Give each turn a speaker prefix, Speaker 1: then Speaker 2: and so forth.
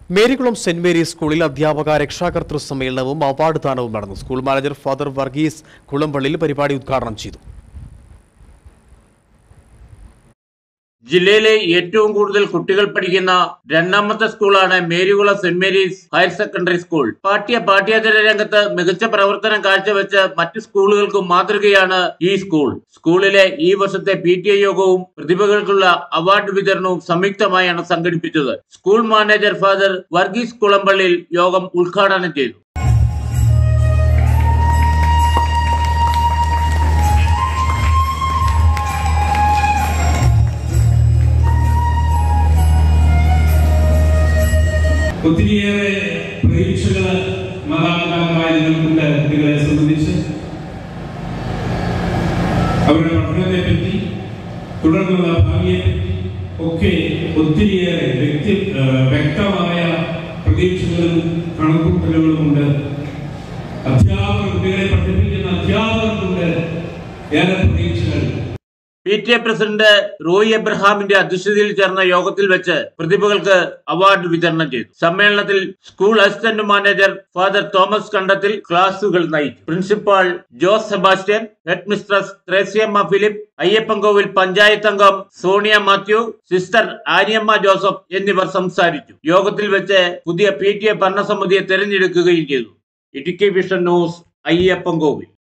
Speaker 1: Marykulam Saint Mary's സ്കൂളിൽ അധ്യാപക രക്ഷാകർതൃ സമ്മേളനവും അവാർഡ് ദാനവും നടന്നു school manager father Varghese Kulampallil പരിപാടി ഉദ്ഘാടനം ചെയ്തു
Speaker 2: ജില്ലയിലെ ഏറ്റവും കൂടുതൽ കുട്ടികൾ പഠിക്കുന്ന രണ്ടാമത്തെ സ്കൂളാണ് Marykulam Saint Mary's higher secondary school പാഠ്യ പാഠ്യേതര രംഗത്ത് മികച്ച പ്രവർത്തനം കാഴ്ചവെച്ച് മറ്റ് സ്കൂളുകൾക്കും മാതൃകയാണ് ഈ സ്കൂൾ സ്കൂളിലെ ഈ വർഷത്തെ പി ടി എ യോഗവും പ്രതിഭകൾക്കുള്ള അവാർഡ് വിതരണവും സംയുക്തമായാണ് സംഘടിപ്പിച്ചത് school manager father Varghese Kulampallil യോഗം ഉദ്ഘാടനം ചെയ്തു
Speaker 3: ഒത്തിരിയേറെ പ്രതീക്ഷകൾ മാതാപിതാക്കളായ നിങ്ങൾക്കുണ്ട് കുട്ടികളെ സംബന്ധിച്ച് അവരുടെ പഠനത്തെ പറ്റി തുടർന്നുള്ള ഭാവിയെ പറ്റി ഒക്കെ ഒത്തിരിയേറെ വ്യക്തി ആ, വ്യക്തമായ പ്രതീക്ഷകളും കണക്കുകൂട്ടലുകളും ഉണ്ട് അധ്യാപകർ കുട്ടികളെ പഠിപ്പിക്കുന്ന അധ്യാപകർക്കുണ്ട് ഏറെ പ്രതീക്ഷകൾ
Speaker 2: P T A president Roy എബ്രഹാമിന്റെ അധ്യക്ഷതയിൽ ചേർന്ന യോഗത്തിൽ വെച്ച് പ്രതിഭകൾക്ക് അവാർഡ് വിതരണം ചെയ്തു സമ്മേളനത്തിൽ school assistant manager father Thomas Kandathil ക്ലാസുകൾ നയിച്ചു principal Jose Sebastian head mistress Thresiamma Philip Ayyappankovil panchayat അംഗം Sonia Mathew sister Aryamma Joseph എന്നിവർ സംസാരിച്ചു യോഗത്തിൽ വെച്ച് പുതിയ പി ടി എ ഭരണസമിതിയെ തെരഞ്ഞെടുക്കുകയും ചെയ്തു ഇടുക്കി വിഷൻ ന്യൂസ് അയ്യപ്പൻകോവിൽ